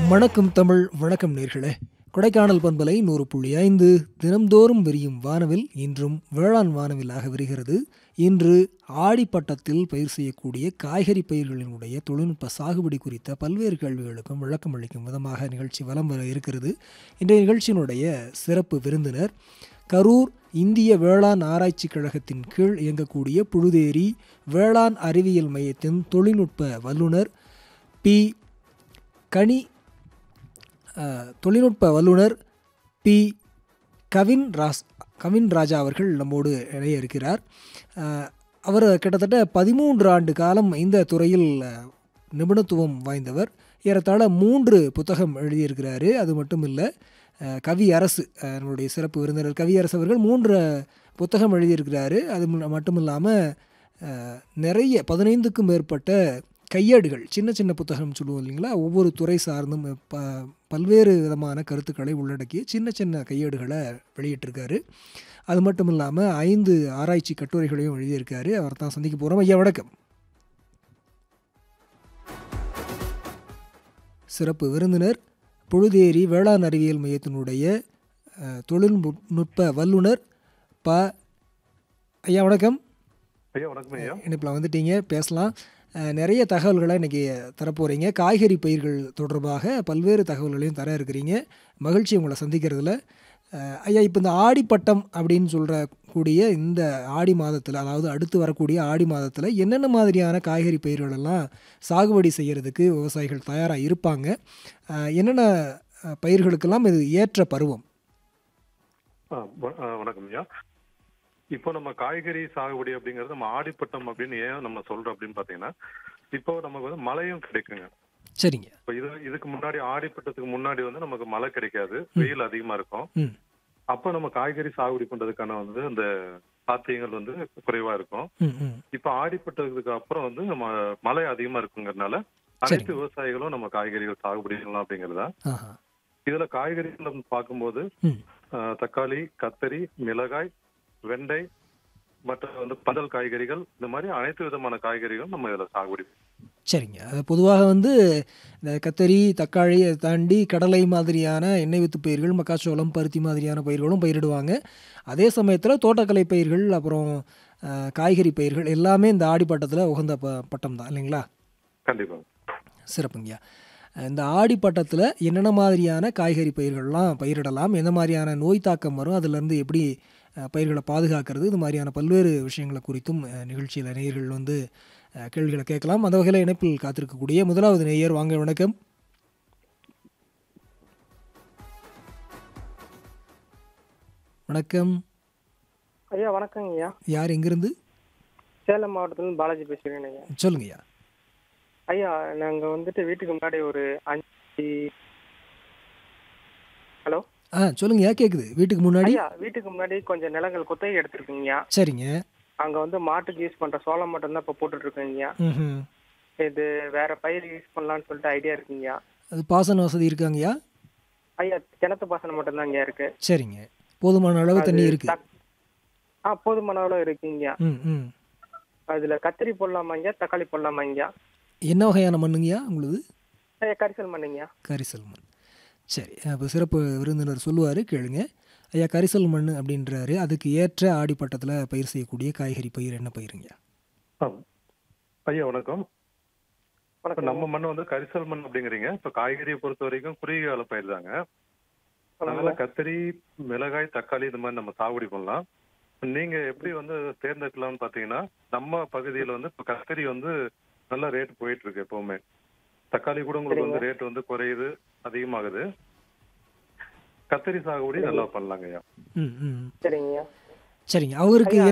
வணக்கம் தமிழ் வணக்கம் நேர்களே கொடைக்கானல் பண்பலை நூறு புள்ளி ஐந்து தினம்தோறும் விரியும் வானவில் இன்றும் வேளாண் வானவிலாக விரிகிறது இன்று ஆடிப்பட்டத்தில் பயிர் செய்யக்கூடிய காய்கறி பயிர்களினுடைய தொழில்நுட்ப சாகுபடி குறித்த பல்வேறு கேள்விகளுக்கும் விளக்கம் அளிக்கும் விதமாக நிகழ்ச்சி வலம் வர இருக்கிறது இன்றைய நிகழ்ச்சியினுடைய சிறப்பு விருந்தினர் கரூர் இந்திய வேளாண் ஆராய்ச்சி கழகத்தின் கீழ் இயங்கக்கூடிய புழுதேரி வேளாண் அறிவியல் மையத்தின் தொழில்நுட்ப வல்லுனர் பி கனி அஹ், தொழில்நுட்ப வல்லுனர் பி கவின் ராஸ் கவின் ராஜா அவர்கள் நம்மோடு இணைய இருக்கிறார் அஹ், அவர் கிட்டத்தட்ட பதிமூன்று ஆண்டு காலம் இந்த துறையில் அஹ், நிபுணத்துவம் வாய்ந்தவர் ஏறத்தாழ மூன்று புத்தகம் எழுதியிருக்கிறாரு அது மட்டும் இல்லை அஹ், கவி அரசு அஹ், நம்மளுடைய சிறப்பு விருந்தினர் கவி அரசு அவர்கள் மூன்று புத்தகம் எழுதியிருக்கிறாரு அது மு- மட்டும் இல்லாமல் நிறைய பதினைந்துக்கும் மேற்பட்ட கையேடுகள் சின்ன சின்ன புத்தகம் சொல்லுவோம் இல்லைங்களா ஒவ்வொரு துறை சார்ந்தும் ப பல்வேறு விதமான கருத்துக்களை உள்ளடக்கிய சின்ன சின்ன கையேடுகளை வெளியிட்டிருக்காரு அது மட்டும் இல்லாமல் ஐந்து ஆராய்ச்சி கட்டுரைகளையும் எழுதியிருக்காரு அவர் தான் சந்திக்க போகிறோம் ஐயா வணக்கம் சிறப்பு விருந்தினர் புழுதேரி வேளாண் அறிவியல் மையத்தினுடைய அஹ், தொழில்நுட்ப வல்லுனர் ப ஐயா வணக்கம் ஐயா வணக்கம் ஐயா இணைப்பில் வந்துட்டீங்க பேசலாம் அஹ், நிறைய தகவல்களை இன்றைக்கி தரப்போகிறீங்க காய்கறி பயிர்கள் தொடர்பாக பல்வேறு தகவல்களையும் தர இருக்கிறீங்க மகிழ்ச்சி உங்களை சந்திக்கிறதுல அஹ், ஐயா இப்போ இந்த ஆடிப்பட்டம் அப்படின்னு சொல்கிற கூடிய இந்த ஆடி மாதத்தில் அதாவது அடுத்து வரக்கூடிய ஆடி மாதத்தில் என்னென்ன மாதிரியான காய்கறி பயிர்கள் எல்லாம் சாகுபடி செய்கிறதுக்கு விவசாயிகள் தயாராக இருப்பாங்க அஹ், என்னென்ன அஹ், பயிர்களுக்கெல்லாம் இது ஏற்ற பருவம் ஆ, வ- ஆ, வணக்கம் ஐயா இப்போ நம்ம காய்கறி சாகுபடி அப்படிங்கறது நம்ம ஆடிப்பட்டம் அப்படின்னு ஏன் நம்ம சொல்றோம் அப்படின்னு பாத்தீங்கன்னா இப்போ நமக்கு வந்து மழையும் கிடைக்குங்க சரிங்க இப்போ இது இதுக்கு முன்னாடி ஆடிப்பட்டத்துக்கு முன்னாடி வந்து நமக்கு மழை கிடைக்காது வெயில் அதிகமா இருக்கும் ம் அப்போ நம்ம காய்கறி சாகுபடி பண்றதுக்கான வந்து அந்த சாத்தியங்கள் வந்து குறைவா இருக்கும் ம் ம் இப்போ ஆடிப்பட்டதுக்கு அப்புறம் வந்து நம்ம மழை அதிகமா இருக்குங்கிறதுனால அனைத்து விவசாயிகளும் நம்ம காய்கறிகள் சாகுபடி பண்ணலாம் அப்படிங்கறதா ஆஹா இதுல காய்கறிகள் நம்ம பார்க்கும்போது ம் ஆஹ் தக்காளி கத்தரி மிளகாய் வெண்டை மற்ற வந்து பந்தல் காய்கறிகள் இந்த மாதிரி அனைத்து விதமான காய்கறிகளும் நம்ம இதுல சாகுபடி சரிங்க அது பொதுவாக வந்து இந்த கத்தரி தக்காளி அதை தாண்டி கடலை மாதிரியான எண்ணெய் வித்து பயிர்கள் மக்காச்சோளம் பருத்தி மாதிரியான பயிர்களும் பயிரிடுவாங்க அதே சமயத்தில் தோட்டக்கலை பயிர்கள் அப்புறம் அஹ், காய்கறி பயிர்கள் எல்லாமே இந்த ஆடிப்பட்டத்தில் உகந்த ப பட்டம் தான் இல்லைங்களா கண்டிப்பா சிறப்புங்கய்யா இந்த ஆடிப்பட்டத்தில் என்னென்ன மாதிரியான காய்கறி பயிர்கள்லாம் பயிரிடலாம் எந்த மாதிரியான நோய் தாக்கம் வரும் அதுலேருந்து எப்படி அஹ், பயிர்களை பாதுகாக்கிறது இது மாதிரியான பல்வேறு விஷயங்களை குறித்தும் அஹ், நிகழ்ச்சியில் நேயர்கள் வந்து அஹ், கேள்விகளை கேட்கலாம் அந்த வகையில் இணைப்பில் காத்திருக்கக்கூடிய முதலாவது நேயர் வாங்க வணக்கம் வணக்கம் ஐயா வணக்கங்க ஐயா யார் எங்கிருந்து சேலம் மாவட்டத்துலேருந்து பாலாஜி பேசுகிறேன் ஐயா சொல்லுங்கய்யா ஐயா நாங்கள் வந்துட்டு வீட்டுக்கு முன்னாடி ஒரு அஞ்சு ஹலோ ஆ சொல்லுங்கய்யா கேட்குது வீட்டுக்கு முன்னாடி ஐயா வீட்டுக்கு முன்னாடி கொஞ்சம் நிலங்கள் குத்தகை எடுத்துருக்குங்கய்யா சரிங்க அங்கே வந்து மாட்டுக்கு யூஸ் பண்ணுற சோளம் மட்டும்தான் இப்போ போட்டுட்ருக்கேங்கய்யா ம் இது வேற பயிர் யூஸ் பண்ணலான்னு சொல்லிட்டு ஐடியா இருக்குங்கய்யா அது பாசன வசதி இருக்காங்கய்யா ஐயா கிணத்து பாசனம் மட்டும்தான் இங்கே இருக்கு சரிங்க போதுமான அளவு தண்ணி இருக்கு தக்- ஆ போதுமான அளவு இருக்குங்கய்யா ம் ம் அதில் கத்திரி போடலாமாங்கய்யா தக்காளி போடலாமாங்கய்யா என்ன வகையான மண்ணுங்கய்யா உங்களுது ஐயா கரிசல் மண்ணுங்கய்யா கரிசல் மண் சரி அப்போ சிறப்பு விருந்தினர் சொல்லுவார் கேளுங்க ஐயா கரிசல் மண் அப்படின்றாரு அதுக்கு ஏற்ற ஆடிப்பட்டத்தில் பயிர் செய்யக்கூடிய காய்கறி பயிர் என்ன பயிருங்கய்யா ஆம். ஐயா வணக்கம் இப்ப வணக்கம் நம்ம மண் வந்து கரிசல் மண் அப்படிங்கிறீங்க இப்ப காய்கறியை பொறுத்த வரைக்கும் குறுகிய கால பயிர் தாங்க அதனால கத்திரி மிளகாய் தக்காளி இந்த மாதிரி நம்ம சாகுபடி பண்ணலாம் நீங்க எப்படி வந்து தேர்ந்தெடுக்கலாம்னு பாத்தீங்கன்னா நம்ம பகுதியில வந்து இப்ப கத்திரி வந்து நல்ல ரேட் போயிட்டு இருக்கு எப்பவுமே தக்காளி கூட உங்களுக்கு வந்து ரேட் வந்து குறையுது அதிகமாகுது கத்திரி சாகுபடி நல்லா பண்ணலாங்க ஐயா ம் ம் சரிங்கய்யா சரிங்க அவருக்கு